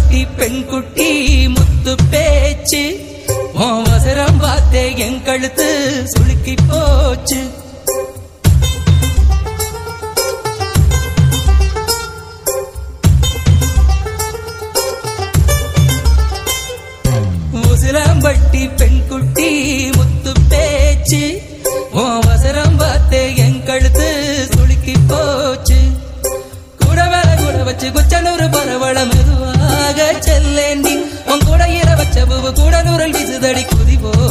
வசரம்பட்டி பெண்குட்டி முத்து பேச்சு உன் வசரம் பார்த்தே என் கழுத்து சுளுக்கி போச்சு உசிலம்பட்டி பெண்குட்டி முத்து பேச்சு உன் வசரம் பார்த்தே என் கழுத்து சுளுக்கி போச்சு கூட மேல கூட வச்சு குச்சனூர் பரவள மெதுவாக செல்லேண்டி உன் கூட இர வச்ச பூவு கூட நூறல் வீசுதடி குதி போ